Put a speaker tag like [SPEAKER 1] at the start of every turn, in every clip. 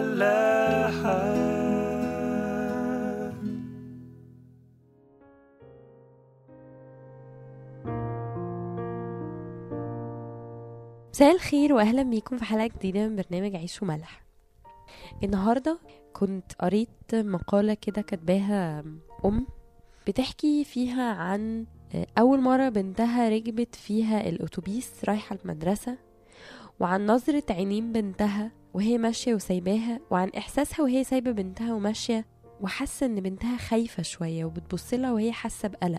[SPEAKER 1] فلاحة
[SPEAKER 2] مساء الخير واهلا بيكم في حلقه جديده من برنامج عيش وملح النهارده كنت قريت مقاله كده كاتباها ام بتحكي فيها عن اول مره بنتها ركبت فيها الاتوبيس رايحه المدرسه وعن نظره عينين بنتها وهي ماشيه وسايباها وعن احساسها وهي سايبه بنتها وماشيه وحاسه ان بنتها خايفه شويه وبتبصلها وهي حاسه بقلق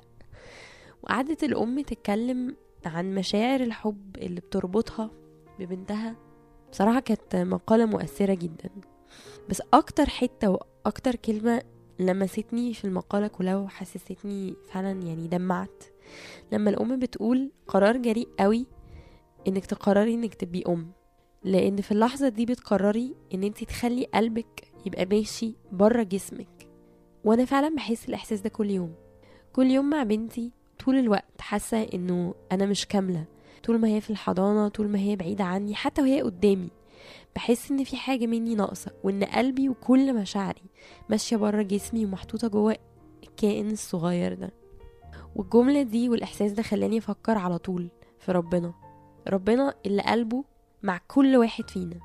[SPEAKER 2] وقعدت الام تتكلم عن مشاعر الحب اللي بتربطها ببنتها بصراحة كانت مقالة مؤثرة جدا بس أكتر حتة وأكتر كلمة لمستني في المقالة كلها وحسستني فعلا يعني دمعت لما الأم بتقول قرار جريء قوي إنك تقرري إنك تبقي أم لأن في اللحظة دي بتقرري إن انت تخلي قلبك يبقى ماشي بره جسمك وأنا فعلا بحس الإحساس ده كل يوم كل يوم مع بنتي طول الوقت حاسة انه انا مش كاملة طول ما هي في الحضانة طول ما هي بعيدة عني حتى وهي قدامي بحس ان في حاجة مني ناقصة وان قلبي وكل مشاعري ماشية برا جسمي ومحطوطة جوه الكائن الصغير ده والجملة دي والإحساس ده خلاني أفكر على طول في ربنا ربنا اللي قلبه مع كل واحد فينا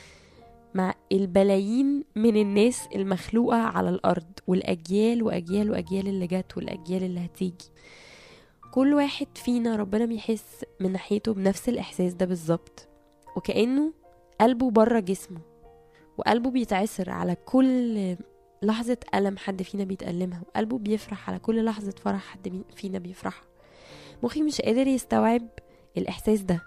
[SPEAKER 2] مع البلايين من الناس المخلوقة على الأرض والأجيال وأجيال وأجيال اللي جت والأجيال اللي هتيجي كل واحد فينا ربنا بيحس من ناحيته بنفس الإحساس ده بالظبط وكأنه قلبه بره جسمه وقلبه بيتعسر على كل لحظة ألم حد فينا بيتألمها وقلبه بيفرح على كل لحظة فرح حد فينا بيفرحها مخي مش قادر يستوعب الإحساس ده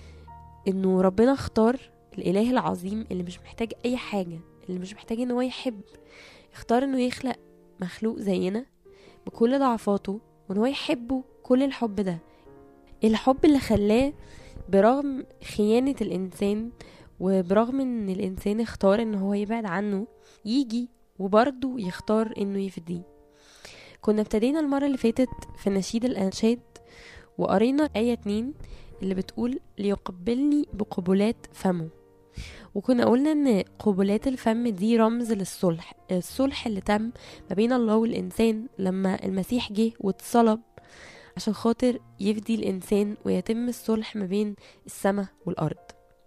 [SPEAKER 2] إنه ربنا اختار الإله العظيم اللي مش محتاج أي حاجة اللي مش محتاج إن هو يحب اختار إنه يخلق مخلوق زينا بكل ضعفاته وإن هو يحبه كل الحب ده الحب اللي خلاه برغم خيانة الإنسان وبرغم إن الإنسان اختار إن هو يبعد عنه يجي وبرضه يختار إنه يفديه كنا ابتدينا المرة اللي فاتت في نشيد الأنشاد وقرينا آية اتنين اللي بتقول ليقبلني بقبلات فمه وكنا قلنا ان قبلات الفم دي رمز للصلح الصلح اللي تم ما بين الله والإنسان لما المسيح جه واتصلب عشان خاطر يفدي الإنسان ويتم الصلح ما بين السماء والأرض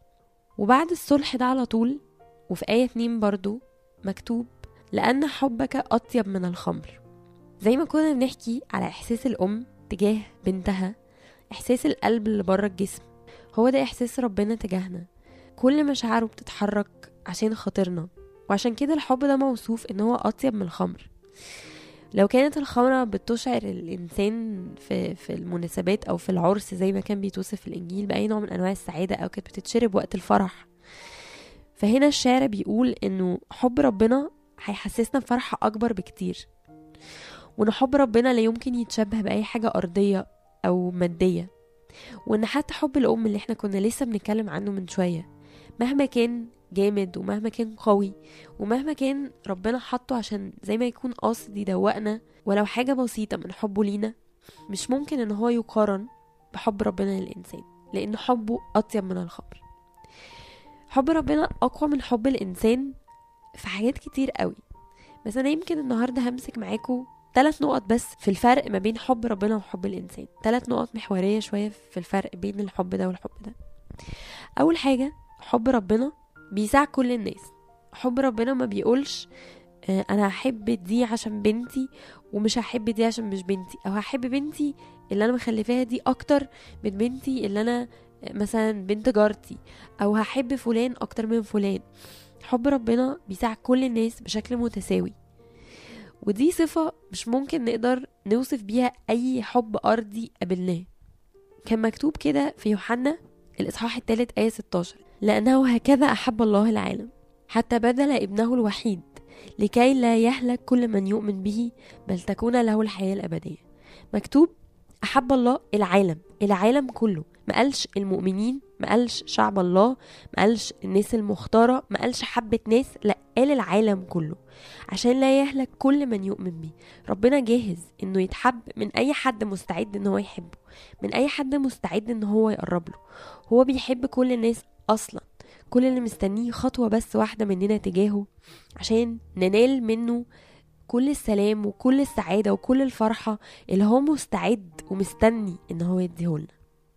[SPEAKER 2] وبعد الصلح ده على طول وفي آية اتنين برضو مكتوب لأن حبك أطيب من الخمر زي ما كنا بنحكي على إحساس الأم تجاه بنتها إحساس القلب اللي بره الجسم هو ده إحساس ربنا تجاهنا كل مشاعره بتتحرك عشان خاطرنا وعشان كده الحب ده موصوف إن هو أطيب من الخمر لو كانت الخمرة بتشعر الإنسان في, في المناسبات أو في العرس زي ما كان بيتوصف في الإنجيل بأي نوع من أنواع السعادة أو كانت بتتشرب وقت الفرح فهنا الشاعر بيقول إنه حب ربنا هيحسسنا بفرحة أكبر بكتير وإن حب ربنا لا يمكن يتشبه بأي حاجة أرضية أو مادية وإن حتى حب الأم اللي احنا كنا لسه بنتكلم عنه من شوية مهما كان جامد ومهما كان قوي ومهما كان ربنا حطه عشان زي ما يكون قاصد يدوقنا ولو حاجة بسيطة من حبه لينا مش ممكن ان هو يقارن بحب ربنا للإنسان لأن حبه أطيب من الخمر حب ربنا أقوى من حب الإنسان في حاجات كتير قوي بس أنا يمكن النهاردة همسك معاكم ثلاث نقط بس في الفرق ما بين حب ربنا وحب الإنسان ثلاث نقط محورية شوية في الفرق بين الحب ده والحب ده أول حاجة حب ربنا بيساعد كل الناس حب ربنا ما بيقولش انا هحب دي عشان بنتي ومش هحب دي عشان مش بنتي او هحب بنتي اللي انا مخلفاها دي اكتر من بنتي اللي انا مثلا بنت جارتي او هحب فلان اكتر من فلان حب ربنا بيساعد كل الناس بشكل متساوي ودي صفة مش ممكن نقدر نوصف بيها أي حب أرضي قابلناه كان مكتوب كده في يوحنا الإصحاح الثالث آية 16 لأنه هكذا أحب الله العالم حتى بذل ابنه الوحيد لكي لا يهلك كل من يؤمن به بل تكون له الحياة الأبدية مكتوب أحب الله العالم العالم كله ما قالش المؤمنين ما قالش شعب الله ما قالش الناس المختارة ما قالش حبة ناس لا قال العالم كله عشان لا يهلك كل من يؤمن بيه ربنا جاهز انه يتحب من اي حد مستعد ان هو يحبه من اي حد مستعد ان هو يقرب له هو بيحب كل الناس اصلا كل اللي مستنيه خطوة بس واحدة مننا تجاهه عشان ننال منه كل السلام وكل السعادة وكل الفرحة اللي هو مستعد ومستني ان هو يديهولنا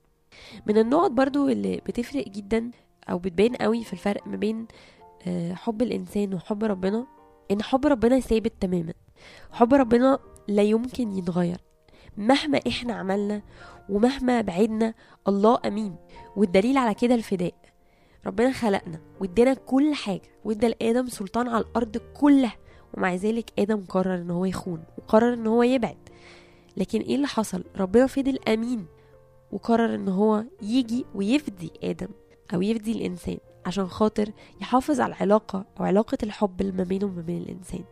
[SPEAKER 2] من النقط برضو اللي بتفرق جدا او بتبان قوي في الفرق ما بين آه، حب الانسان وحب ربنا ان حب ربنا ثابت تماما حب ربنا لا يمكن يتغير مهما احنا عملنا ومهما بعدنا الله امين والدليل على كده الفداء ربنا خلقنا وادانا كل حاجه وادى لادم سلطان على الارض كلها ومع ذلك ادم قرر ان هو يخون وقرر ان هو يبعد لكن ايه اللي حصل ربنا فضل امين وقرر ان هو يجي ويفدي ادم او يفدي الانسان عشان خاطر يحافظ على العلاقه او علاقه الحب اللي ما بينه وما بين الانسان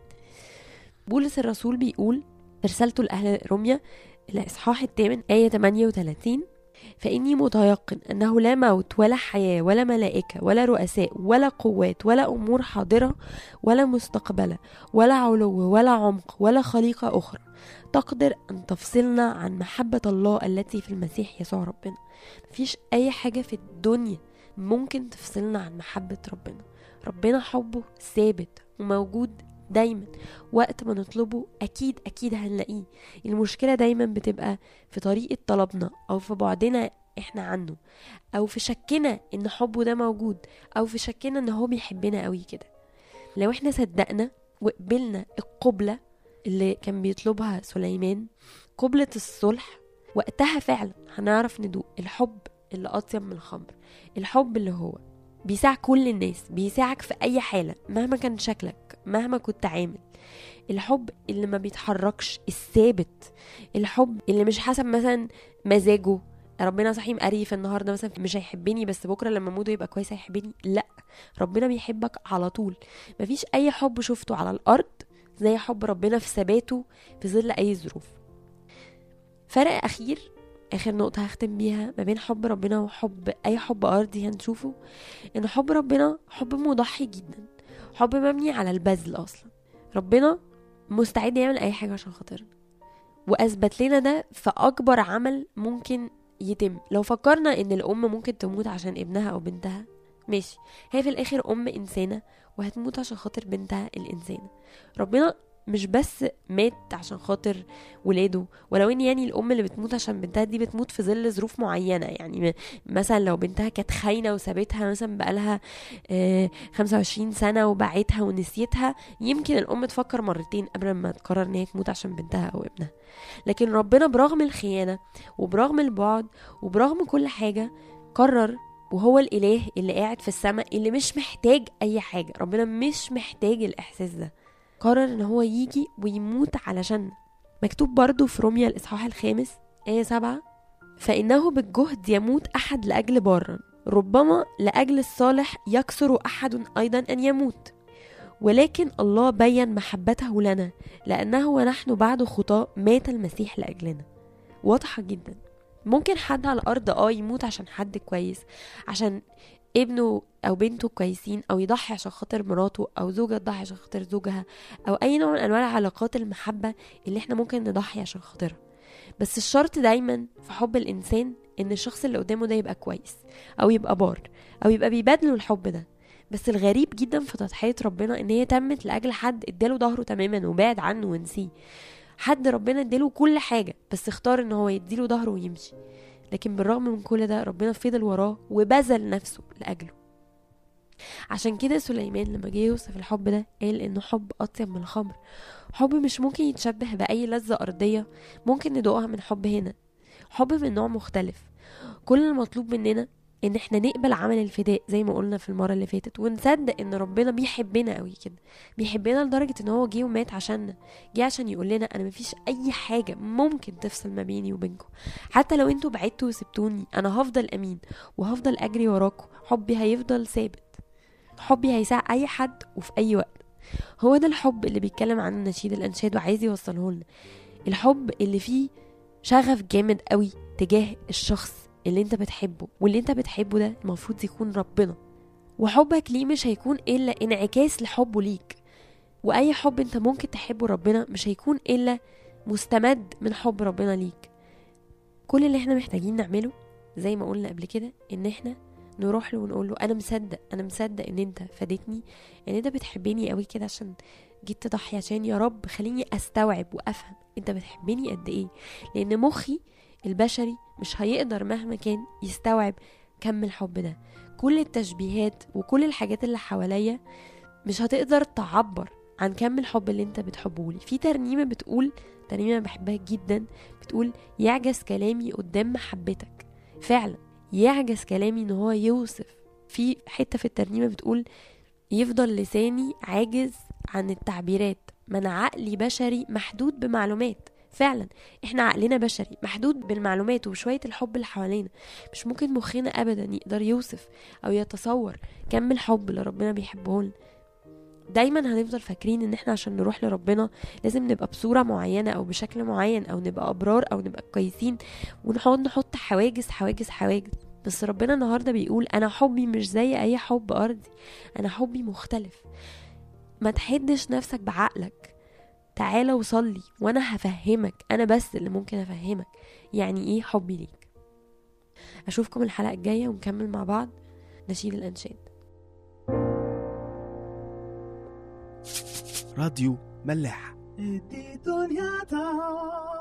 [SPEAKER 2] بولس الرسول بيقول في رسالته لاهل روميا الاصحاح الثامن ايه 38 فإني متيقن أنه لا موت ولا حياة ولا ملائكة ولا رؤساء ولا قوات ولا أمور حاضرة ولا مستقبلة ولا علو ولا عمق ولا خليقة أخرى تقدر أن تفصلنا عن محبة الله التي في المسيح يسوع ربنا مفيش أي حاجة في الدنيا ممكن تفصلنا عن محبة ربنا ربنا حبه ثابت وموجود دايما وقت ما نطلبه اكيد اكيد هنلاقيه المشكله دايما بتبقى في طريقه طلبنا او في بعدنا احنا عنه او في شكنا ان حبه ده موجود او في شكنا ان هو بيحبنا قوي كده لو احنا صدقنا وقبلنا القبله اللي كان بيطلبها سليمان قبله الصلح وقتها فعلا هنعرف ندوق الحب اللي اطيب من الخمر الحب اللي هو بيساع كل الناس بيساعك في اي حاله مهما كان شكلك مهما كنت عامل الحب اللي ما بيتحركش الثابت الحب اللي مش حسب مثلا مزاجه ربنا صحيح مقريف النهارده مثلا مش هيحبني بس بكره لما موده يبقى كويس هيحبني لا ربنا بيحبك على طول مفيش اي حب شفته على الارض زي حب ربنا في ثباته في ظل اي ظروف فرق اخير اخر نقطة هختم بيها ما بين حب ربنا وحب اي حب ارضي هنشوفه ان حب ربنا حب مضحي جدا حب مبني على البذل اصلا ربنا مستعد يعمل اي حاجة عشان خاطرنا واثبت لنا ده في اكبر عمل ممكن يتم لو فكرنا ان الام ممكن تموت عشان ابنها او بنتها ماشي هي في الاخر ام انسانة وهتموت عشان خاطر بنتها الانسانة ربنا مش بس مات عشان خاطر ولاده ولو ان يعني الام اللي بتموت عشان بنتها دي بتموت في ظل ظروف معينه يعني م- مثلا لو بنتها كانت خاينه وسابتها مثلا بقالها آه، 25 سنه وبعتها ونسيتها يمكن الام تفكر مرتين قبل ما تقرر ان هي تموت عشان بنتها او ابنها لكن ربنا برغم الخيانه وبرغم البعد وبرغم كل حاجه قرر وهو الاله اللي قاعد في السماء اللي مش محتاج اي حاجه ربنا مش محتاج الاحساس ده قرر ان هو يجي ويموت علشان مكتوب برضو في روميا الاصحاح الخامس آية سبعة فإنه بالجهد يموت أحد لأجل بارا ربما لأجل الصالح يكسر أحد أيضا أن يموت ولكن الله بين محبته لنا لأنه ونحن بعد خطاة مات المسيح لأجلنا واضحة جدا ممكن حد على الأرض اه يموت عشان حد كويس عشان ابنه او بنته كويسين او يضحي عشان خاطر مراته او زوجة تضحي عشان خاطر زوجها او اي نوع من انواع علاقات المحبة اللي احنا ممكن نضحي عشان خاطرها بس الشرط دايما في حب الانسان ان الشخص اللي قدامه ده يبقى كويس او يبقى بار او يبقى بيبادله الحب ده بس الغريب جدا في تضحية ربنا ان هي تمت لاجل حد اداله ظهره تماما وبعد عنه ونسيه حد ربنا اداله كل حاجة بس اختار ان هو يديله ظهره ويمشي لكن بالرغم من كل ده ربنا فضل وراه وبذل نفسه لأجله عشان كده سليمان لما جه يوصف الحب ده قال انه حب اطيب من الخمر حب مش ممكن يتشبه باي لذة ارضية ممكن ندوقها من حب هنا حب من نوع مختلف كل المطلوب مننا ان احنا نقبل عمل الفداء زي ما قلنا في المره اللي فاتت ونصدق ان ربنا بيحبنا قوي كده بيحبنا لدرجه ان هو جه ومات عشاننا جه عشان يقول لنا انا مفيش اي حاجه ممكن تفصل ما بيني وبينكم حتى لو انتوا بعدتوا وسبتوني انا هفضل امين وهفضل اجري وراكم حبي هيفضل ثابت حبي هيساع اي حد وفي اي وقت هو ده الحب اللي بيتكلم عنه نشيد الانشاد وعايز يوصله لنا الحب اللي فيه شغف جامد قوي تجاه الشخص اللي انت بتحبه واللي انت بتحبه ده المفروض يكون ربنا وحبك ليه مش هيكون الا انعكاس لحبه ليك واي حب انت ممكن تحبه ربنا مش هيكون الا مستمد من حب ربنا ليك كل اللي احنا محتاجين نعمله زي ما قلنا قبل كده ان احنا نروح له ونقول له انا مصدق انا مصدق ان انت فادتني ان انت بتحبني قوي كده عشان جيت تضحي عشان يا رب خليني استوعب وافهم انت بتحبني قد ايه لان مخي البشري مش هيقدر مهما كان يستوعب كم الحب ده كل التشبيهات وكل الحاجات اللي حواليا مش هتقدر تعبر عن كم الحب اللي انت بتحبه لي في ترنيمه بتقول ترنيمه أنا بحبها جدا بتقول يعجز كلامي قدام محبتك فعلا يعجز كلامي ان هو يوصف في حته في الترنيمه بتقول يفضل لساني عاجز عن التعبيرات من عقلي بشري محدود بمعلومات فعلا احنا عقلنا بشري محدود بالمعلومات وبشوية الحب اللي حوالينا مش ممكن مخنا ابدا يقدر يوصف او يتصور كم الحب اللي ربنا بيحبه لنا دايما هنفضل فاكرين ان احنا عشان نروح لربنا لازم نبقى بصورة معينة او بشكل معين او نبقى ابرار او نبقى كويسين ونحط نحط حواجز حواجز حواجز بس ربنا النهاردة بيقول انا حبي مش زي اي حب ارضي انا حبي مختلف ما تحدش نفسك بعقلك تعالى وصلي وانا هفهمك انا بس اللي ممكن افهمك يعني ايه حبي ليك اشوفكم الحلقة الجاية ونكمل مع بعض نشيد الانشاد
[SPEAKER 1] راديو ملاح
[SPEAKER 3] دي دنيا تا